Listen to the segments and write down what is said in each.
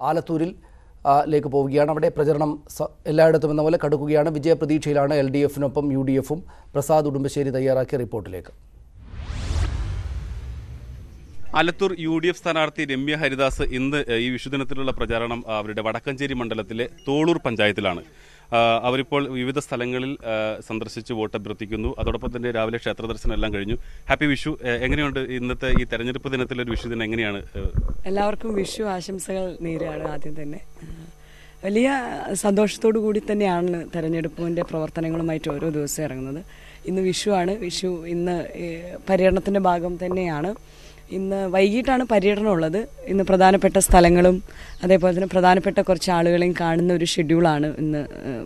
ആലത്തൂരിൽ ആ, ലേക്ക് പോവുകയാണ് അവിടെ പ്രചരണം സ- എല്ലായിടത്തും എന്ന പോലെ കടുക്കുകയാണ് വിജയപ്രതീക്ഷയിലാണ് എൽ ഡി എഫിനൊപ്പം യു ഡി എഫും പ്രസാദ് ഉടുമ്പശ്ശേരി തയ്യാറാക്കിയ റിപ്പോർട്ടിലേക്ക് ആലത്തൂർ യു ഡി എഫ് സ്ഥാനാർത്ഥി രമ്യ ഹരിദാസ് ഇന്ന് ഏഹ്, ഈ വിഷുദിനത്തിലുള്ള പ്രചാരണം ആ, അവരുടെ വടക്കഞ്ചേരി മണ്ഡലത്തിലെ തോളൂർ പഞ്ചായത്തിലാണ് ആ, അവരിപ്പോൾ വിവിധ സ്ഥലങ്ങളിൽ ആ, സന്ദർശിച്ച് വോട്ട് അഭ്യർത്ഥിക്കുന്നു അതോടൊപ്പം തന്നെ രാവിലെ ക്ഷേത്ര ദർശനം എല്ലാം കഴിഞ്ഞു ഹാപ്പി വിഷു ഏഹ്, എങ്ങനെയുണ്ട് ഇന്നത്തെ ഈ തെരഞ്ഞെടുപ്പ് ദിനത്തിലെ ഒരു വിഷുദിനം എങ്ങനെയാണ് ഏഹ്, എല്ലാവർക്കും വിഷു ആശംസകൾ നേരുകയാണ് ആദ്യം തന്നെ വലിയ സന്തോഷത്തോടു കൂടി തന്നെയാണ് തെരഞ്ഞെടുപ്പിൻ്റെ പ്രവർത്തനങ്ങളുമായിട്ട് ഓരോ ദിവസം ഇറങ്ങുന്നത് ഇന്ന് വിഷുവാണ് വിഷു ഇന്ന് ഏഹ്, പര്യടനത്തിൻ്റെ ഭാഗം തന്നെയാണ് ഇന്ന് വൈകിട്ടാണ് പര്യടനം ഉള്ളത് ഇന്ന് പ്രധാനപ്പെട്ട സ്ഥലങ്ങളും അതേപോലെ തന്നെ പ്രധാനപ്പെട്ട കുറച്ച് ആളുകളെയും കാണുന്ന ഒരു ഷെഡ്യൂളാണ് ഇന്ന്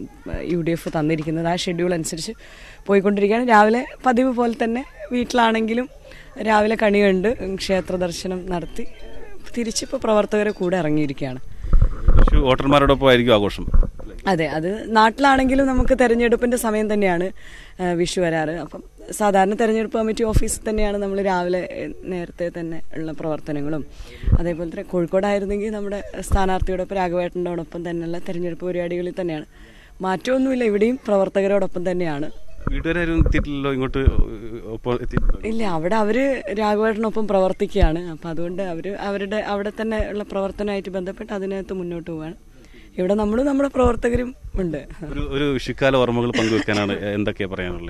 യു ഡി എഫ് തന്നിരിക്കുന്നത് ആ ഷെഡ്യൂൾ അനുസരിച്ച് പോയിക്കൊണ്ടിരിക്കുകയാണ് രാവിലെ പതിവ് പോലെ തന്നെ വീട്ടിലാണെങ്കിലും രാവിലെ കണി കണ്ട് ക്ഷേത്ര ദർശനം നടത്തി തിരിച്ചിപ്പോൾ പ്രവർത്തകരെ കൂടെ ഇറങ്ങിയിരിക്കുകയാണ് വിഷു വോട്ടർമാരോടൊപ്പം ആയിരിക്കും ആഘോഷം അതെ അത് നാട്ടിലാണെങ്കിലും നമുക്ക് തെരഞ്ഞെടുപ്പിൻ്റെ സമയം തന്നെയാണ് ആ, വിഷു വരാറ് അപ്പം സാധാരണ തെരഞ്ഞെടുപ്പ് കമ്മിറ്റി ഓഫീസിൽ തന്നെയാണ് നമ്മൾ രാവിലെ ഏ, നേരത്തെ തന്നെ ഉള്ള പ്രവർത്തനങ്ങളും അതേപോലെ തന്നെ കോഴിക്കോടായിരുന്നെങ്കിൽ നമ്മുടെ സ്ഥാനാർത്ഥിയോടൊപ്പം രാഘവേട്ടനോടൊപ്പം തന്നെയുള്ള തെരഞ്ഞെടുപ്പ് പരിപാടികളിൽ തന്നെയാണ് മാറ്റമൊന്നുമില്ല ഇവിടെയും പ്രവർത്തകരോടൊപ്പം തന്നെയാണ് വീട്ടുകാരും എത്തിയിട്ടില്ലല്ലോ ഇങ്ങോട്ട് ഒപ്പം എത്തിയിട്ടുണ്ടോ ഇല്ല അവിടെ അവര് രാഘവേട്ടനൊപ്പം പ്രവർത്തിക്കുകയാണ് അപ്പം അതുകൊണ്ട് അവര് അവരുടെ അവിടെ തന്നെ ഉള്ള പ്രവർത്തനമായിട്ട് ബന്ധപ്പെട്ട് അതിനകത്ത് മുന്നോട്ട് പോവാണ് ഇവിടെ നമ്മളും നമ്മുടെ പ്രവർത്തകരും ഉണ്ട് ഒരു ഒരു വിഷുക്കാല ഓർമ്മകൾ പങ്കുവെക്കാനാണ് എന്തൊക്കെയാ പറയാനുള്ളത്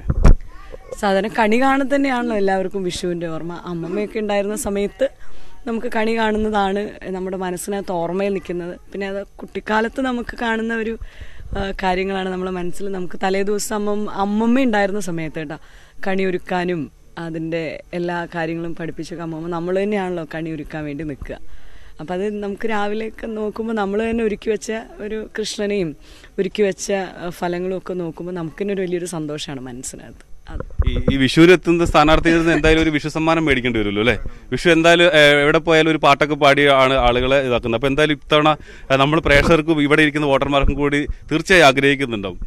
സാധാരണ കണി കാണാൻ തന്നെയാണല്ലോ എല്ലാവർക്കും വിഷുവിൻ്റെ ഓർമ്മ അമ്മമ്മയൊക്കെ ഉണ്ടായിരുന്ന സമയത്ത് നമുക്ക് കണി കാണുന്നതാണ് നമ്മുടെ മനസ്സിനകത്ത് ഓർമ്മയിൽ നിൽക്കുന്നത് പിന്നെ അത് കുട്ടിക്കാലത്ത് നമുക്ക് കാണുന്ന ഒരു ആ, കാര്യങ്ങളാണ് നമ്മുടെ മനസ്സിൽ നമുക്ക് തലേ ദിവസം അമ്മ അമ്മമ്മ ഉണ്ടായിരുന്ന സമയത്ത് കേട്ടോ കണി ഒരുക്കാനും അതിൻ്റെ എല്ലാ കാര്യങ്ങളും പഠിപ്പിച്ചൊക്കെ അമ്മമ്മ നമ്മൾ തന്നെയാണല്ലോ കണി ഒരുക്കാൻ വേണ്ടി നിൽക്കുക അപ്പം അത് നമുക്ക് രാവിലെയൊക്കെ നോക്കുമ്പോൾ നമ്മൾ തന്നെ ഒരുക്കി വെച്ച ഒരു കൃഷ്ണനെയും ഒരുക്കി വെച്ച ആ, ഫലങ്ങളും ഒക്കെ നോക്കുമ്പോൾ നമുക്ക് തന്നെ ഒരു വലിയൊരു സന്തോഷമാണ് മനസ്സിനകത്ത് അത് ഈ ഈ വിഷുവിന് എത്തുന്ന സ്ഥാനാർത്ഥികളിൽ നിന്ന് എന്തായാലും ഒരു വിഷു സമ്മാനം മേടിക്കേണ്ടി വരുമല്ലോ അല്ലേ വിഷു എന്തായാലും ഏഹ്, എവിടെ പോയാലും ഒരു പാട്ടൊക്കെ പാടി ആണ് ആളുകളെ ഇതാക്കുന്നത് അപ്പോൾ എന്തായാലും ഇത്തവണ ഏഹ്, നമ്മൾ പ്രേക്ഷകർക്കും ഇവിടെ ഇരിക്കുന്ന വോട്ടർമാർക്കും കൂടി തീർച്ചയായും ആഗ്രഹിക്കുന്നുണ്ടാവും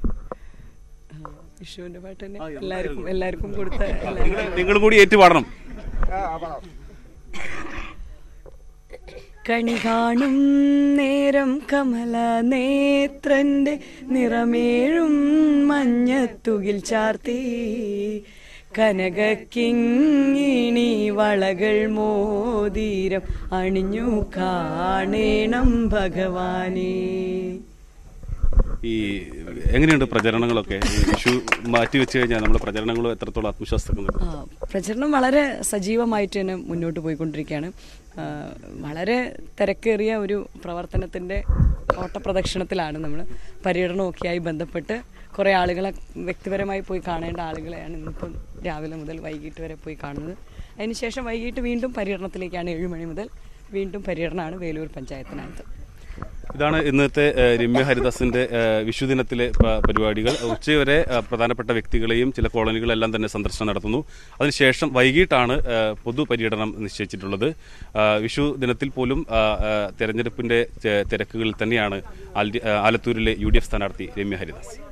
വിഷുവിൻ്റെ പാട്ട് തന്നെ എല്ലാവർക്കും എല്ലാവർക്കും കൊടുത്ത എല്ലാവർക്കും നിങ്ങളും കൂടി ഏറ്റുപാടണം കണി കാണും നേരം കമല നേത്രന്റെ നിറമേഴും മഞ്ഞത്തുകിൽ ചാർത്തി കനകക്കിങ്ങിണി വളകൾ മോതിരം അണിഞ്ഞു കാണേണം ഭഗവാനേ ഈ എങ്ങനെയുണ്ട് പ്രചരണങ്ങളൊക്കെ ഈ വിഷു മാറ്റി വെച്ച് കഴിഞ്ഞാൽ നമ്മൾ പ്രചരണങ്ങൾ എത്രത്തോളം ആത്മവിശ്വാസത്തിൽ ആ, പ്രചരണം വളരെ സജീവമായിട്ട് തന്നെ മുന്നോട്ട് പോയിക്കൊണ്ടിരിക്കുകയാണ് ആ, വളരെ തിരക്കേറിയ ഒരു പ്രവർത്തനത്തിൻ്റെ ഓട്ടപ്രദക്ഷിണത്തിലാണ് നമ്മൾ പര്യടനമൊക്കെയായി ബന്ധപ്പെട്ട് കുറേ ആളുകളെ വ്യക്തിപരമായി പോയി കാണേണ്ട ആളുകളെയാണ് ഇന്നിപ്പം രാവിലെ മുതൽ വൈകിട്ട് വരെ പോയി കാണുന്നത് അതിനുശേഷം വൈകിട്ട് വീണ്ടും പര്യടനത്തിലേക്കാണ് ഏഴ് മണി മുതൽ വീണ്ടും പര്യടനമാണ് വേലൂർ പഞ്ചായത്തിനകത്ത് ഇതാണ് ഇന്നത്തെ ഏഹ്, രമ്യ ഹരിദാസിന്റെ ഏഹ്, വിഷുദിനത്തിലെ പ- പരിപാടികൾ ഉച്ചവരെ ഏഹ്, പ്രധാനപ്പെട്ട വ്യക്തികളെയും ചില കോളനികളെല്ലാം തന്നെ സന്ദർശനം നടത്തുന്നു അതിനുശേഷം വൈകിട്ടാണ് ഏഹ്, പൊതുപര്യടനം നിശ്ചയിച്ചിട്ടുള്ളത് ആഹ്, വിഷു ദിനത്തിൽ പോലും ആഹ്, ആഹ്, തെരഞ്ഞെടുപ്പിന്റെ ചെ- തിരക്കുകളിൽ തന്നെയാണ് ആൽഡി- ആഹ്, ആലത്തൂരിലെ യു ഡി എഫ് സ്ഥാനാർത്ഥി രമ്യ ഹരിദാസ്